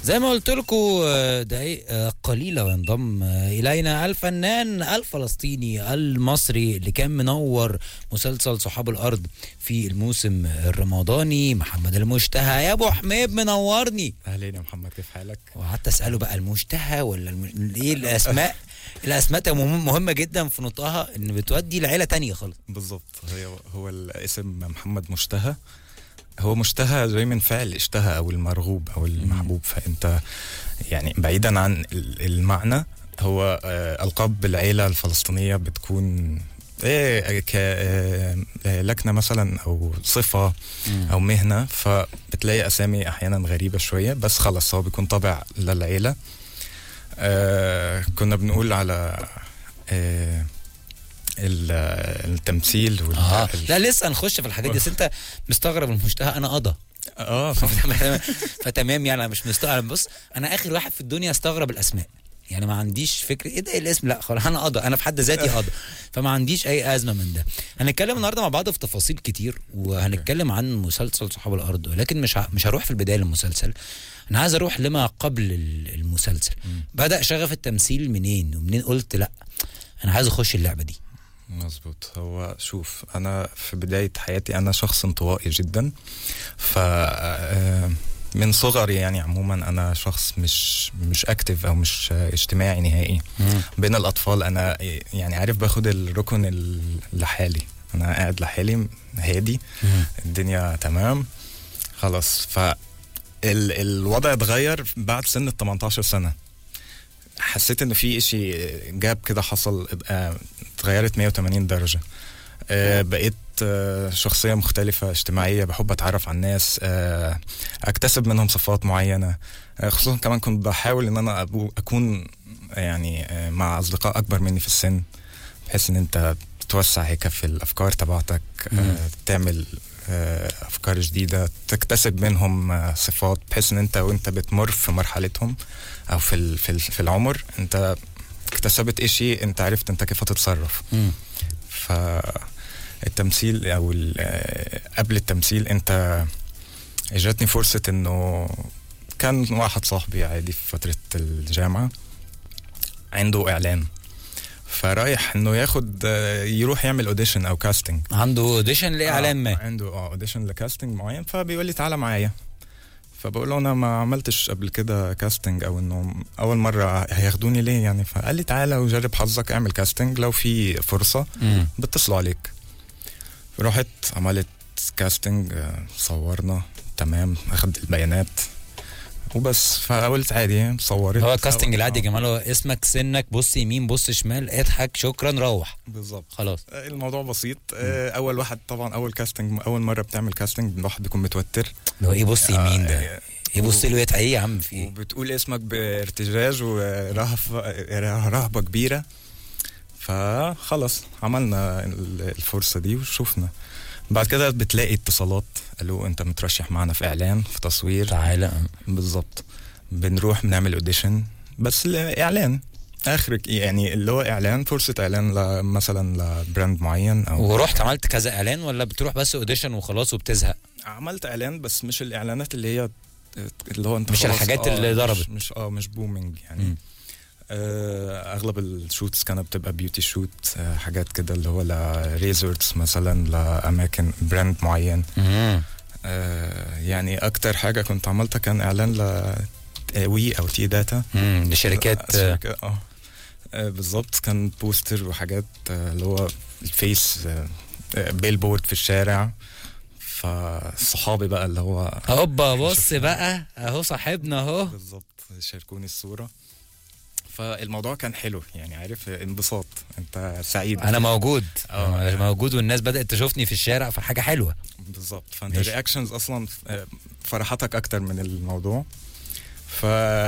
زي ما قلت لكم دقائق آه، قليله وينضم آه، الينا الفنان الفلسطيني المصري اللي كان منور مسلسل صحاب الارض في الموسم الرمضاني محمد المشتهى يا ابو حميد منورني اهلين يا محمد كيف حالك؟ وقعدت اساله بقى المشتهى ولا الم... ايه الاسماء الاسماء تبقى مهم- مهمه جدا في نطقها ان بتودي لعيله تانية خالص بالظبط هو هو الاسم محمد مشتهى هو مشتهى جاي من فعل اشتهى او المرغوب او المحبوب فانت يعني بعيدا عن ال- المعنى هو آه، القاب العيله الفلسطينيه بتكون ايه ك آه، آه، لكنه مثلا او صفه او مهنه فبتلاقي اسامي احيانا غريبه شويه بس خلاص هو بيكون طابع للعيله آه كنا بنقول على آه ال- التمثيل وال اه ال- لا لسه هنخش في الحاجات دي بس انت مستغرب المشتهى انا قضى اه فتمام- فتمام يعني انا مش مستغرب بص انا اخر واحد في الدنيا استغرب الاسماء يعني ما عنديش فكره ايه ده إيه الاسم لا خلاص انا قضى انا في حد ذاتي قضى فما عنديش اي ازمه من ده هنتكلم النهارده مع بعض في تفاصيل كتير وهنتكلم عن مسلسل صحاب الارض ولكن مش ه- مش هروح في البدايه للمسلسل انا عايز اروح لما قبل ال- المسلسل بدا شغف التمثيل منين ومنين قلت لا انا عايز اخش اللعبه دي مظبوط هو شوف انا في بدايه حياتي انا شخص انطوائي جدا ف آه، من صغري يعني عموما انا شخص مش مش اكتف او مش آه، اجتماعي نهائي بين الاطفال انا يعني عارف باخد الركن ال- لحالي انا قاعد لحالي هادي الدنيا تمام خلاص ف ال الوضع اتغير بعد سن ال 18 سنه حسيت ان في اشي جاب كده حصل آه، اتغيرت 180 درجه آه، بقيت آه، شخصيه مختلفه اجتماعيه بحب اتعرف على الناس آه، اكتسب منهم صفات معينه آه، خصوصا كمان كنت بحاول ان انا أبو- اكون يعني آه، مع اصدقاء اكبر مني في السن بحيث ان انت توسع هيك في الافكار تبعتك مم. آه، تعمل آه، افكار جديده تكتسب منهم آه، صفات بحيث ان انت وانت بتمر في مرحلتهم او في ال- في ال- في العمر انت اكتسبت اشي انت عرفت انت كيف تتصرف مم. فالتمثيل او ال- آه، قبل التمثيل انت اجتني فرصه انه كان واحد صاحبي عادي في فتره الجامعه عنده اعلان فرايح انه ياخد آه، يروح يعمل اوديشن او كاستنج عنده اوديشن لاعلان ما عنده اه اوديشن لكاستنج معين فبيقول لي تعالى معايا فبقول له انا ما عملتش قبل كده كاستنج او انه اول مره هياخدوني ليه يعني فقال لي تعالى وجرب حظك اعمل كاستنج لو في فرصه مم. بيتصلوا عليك رحت عملت كاستنج آه، صورنا تمام اخد البيانات وبس فقلت عادي صورت هو الكاستنج العادي يا آه، جماعه هو اسمك سنك بص يمين بص شمال اضحك شكرا روح بالظبط خلاص الموضوع بسيط آه، اول واحد طبعا اول كاستنج اول مره بتعمل كاستنج الواحد بيكون متوتر اللي هو ايه بص يمين ده آه، ايه بص له يتعي ايه يا عم في ايه وبتقول اسمك بارتجاج ورهبة رهبة كبيرة فخلص عملنا ال- الفرصة دي وشوفنا بعد كده بتلاقي اتصالات قالوا انت مترشح معنا في اعلان في تصوير تعالى بالظبط بنروح بنعمل اوديشن بس الاعلان اخرك يعني اللي هو اعلان فرصة اعلان ل- مثلا لبراند معين او ورحت عملت كذا اعلان ولا بتروح بس اوديشن وخلاص وبتزهق عملت اعلان بس مش الاعلانات اللي هي اللي هو انت مش خلاص- الحاجات آه، اللي مش- ضربت. مش اه مش بومينج يعني مم. آه، اغلب الشوتس كانت بتبقى بيوتي شوت آه، حاجات كده اللي هو لريزورتس مثلا لاماكن براند معين مم. آه، يعني اكتر حاجه كنت عملتها كان اعلان ل وي او تي داتا مم. لشركات آه، شركة- اه آه، بالظبط كان بوستر وحاجات آه، اللي هو الفيس آه، آه، بيلبورد في الشارع فصحابي بقى اللي هو هوبا بص بقى اهو صاحبنا اهو بالظبط شاركوني الصورة فالموضوع كان حلو يعني عارف انبساط انت سعيد انا موجود آه. انا موجود والناس بدات تشوفني في الشارع فحاجه حلوه بالظبط فانت ماشي. الرياكشنز اصلا آه، فرحتك اكتر من الموضوع ف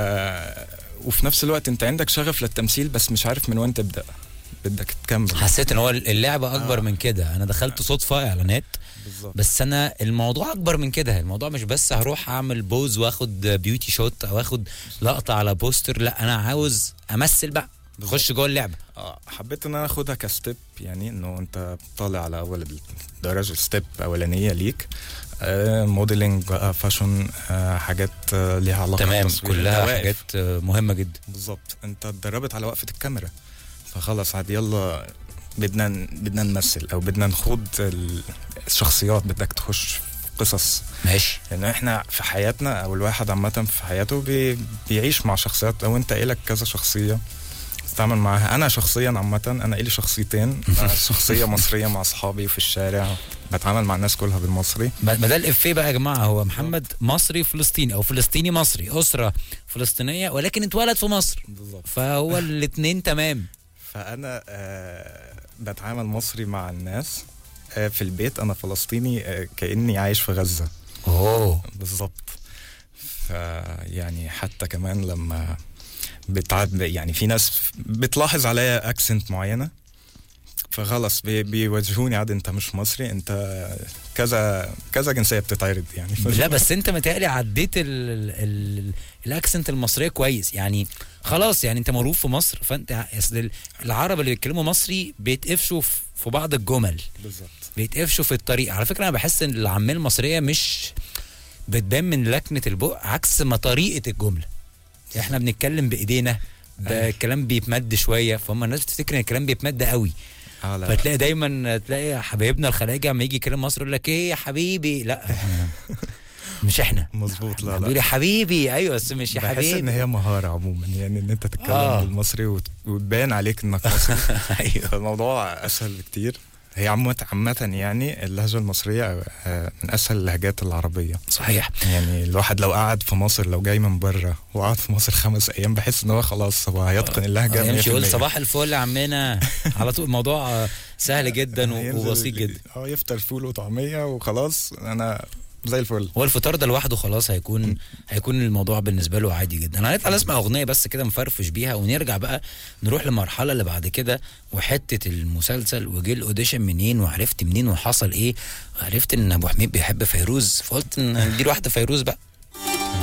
وفي نفس الوقت انت عندك شغف للتمثيل بس مش عارف من وين تبدا بدك تكمل حسيت ان هو اللعبه اكبر آه. من كده انا دخلت صدفه اعلانات بالظبط بس انا الموضوع اكبر من كده الموضوع مش بس هروح اعمل بوز واخد بيوتي شوت او اخد لقطه على بوستر لا انا عاوز امثل بقى بالظبط. خش جوه اللعبه آه، حبيت ان انا اخدها كستيب يعني انه انت طالع على اول درجه ستيب اولانيه ليك آه موديلنج بقى فاشن آه حاجات آه ليها علاقه تمام بالتصوير. كلها أنت واقف. حاجات آه، مهمه جدا بالظبط انت اتدربت على وقفه الكاميرا فخلاص عادي يلا بدنا بدنا نمثل او بدنا نخوض ال- الشخصيات بدك تخش في قصص ماشي لانه احنا في حياتنا او الواحد عامه في حياته بي بيعيش مع شخصيات او انت إلك كذا شخصيه تتعامل معاها انا شخصيا عامه انا إلي شخصيتين أنا شخصيه مصريه مع اصحابي في الشارع بتعامل مع الناس كلها بالمصري ما ما ده الافيه بقى يا جماعه هو محمد مصري فلسطيني او فلسطيني مصري اسره فلسطينيه ولكن اتولد في مصر بالظبط فهو الاثنين تمام فانا آه بتعامل مصري مع الناس آه في البيت انا فلسطيني آه كاني عايش في غزه اوه بالظبط فيعني حتى كمان لما بتعب يعني في ناس بتلاحظ عليا اكسنت معينه فخلص بي بيوجهوني عاد انت مش مصري انت كذا كذا جنسيه بتتعرض يعني لا بس انت متهيألي عديت ال ال ال الاكسنت المصريه كويس يعني خلاص يعني انت معروف في مصر فانت اصل ال- العرب اللي بيتكلموا مصري بيتقفشوا في- في بعض الجمل بالظبط بيتقفشوا في الطريق على فكره انا بحس ان العاميه المصريه مش بتبان من لكنه البق عكس ما طريقه الجمله احنا بنتكلم بايدينا ده الكلام بيتمد شويه فهم الناس بتفتكر ان الكلام بيتمد قوي اه لا فتلاقي دايما تلاقي حبايبنا الخلايجه لما يجي يكلم مصر يقول لك ايه يا حبيبي لا إحنا- مش احنا مظبوط لا بيقول لا يا حبيبي ايوه بس مش يا بحس ان حبيبي هي مهاره عموما يعني ان انت تتكلم آه. آه. بالمصري وت- وتبان عليك انك مصري ايوه فالموضوع اسهل بكتير هي عامة عامة يعني اللهجة المصرية آه، من اسهل اللهجات العربية صحيح يعني الواحد لو قعد في مصر لو جاي من بره وقعد في مصر خمس ايام بحس ان هو خلاص هو هيتقن اللهجة يمشي يقول 100%. صباح الفل يا عمنا على طول الموضوع آه، سهل جدا و- هينزل وبسيط جدا اه يفطر فول وطعمية وخلاص انا زي الفل هو الفطار ده لوحده خلاص هيكون هيكون الموضوع بالنسبه له عادي جدا هنطلع نسمع اغنيه بس كده نفرفش بيها ونرجع بقى نروح للمرحله اللي بعد كده وحته المسلسل وجه الاوديشن منين وعرفت منين وحصل ايه عرفت ان ابو حميد بيحب فيروز فقلت ان نديله واحده فيروز بقى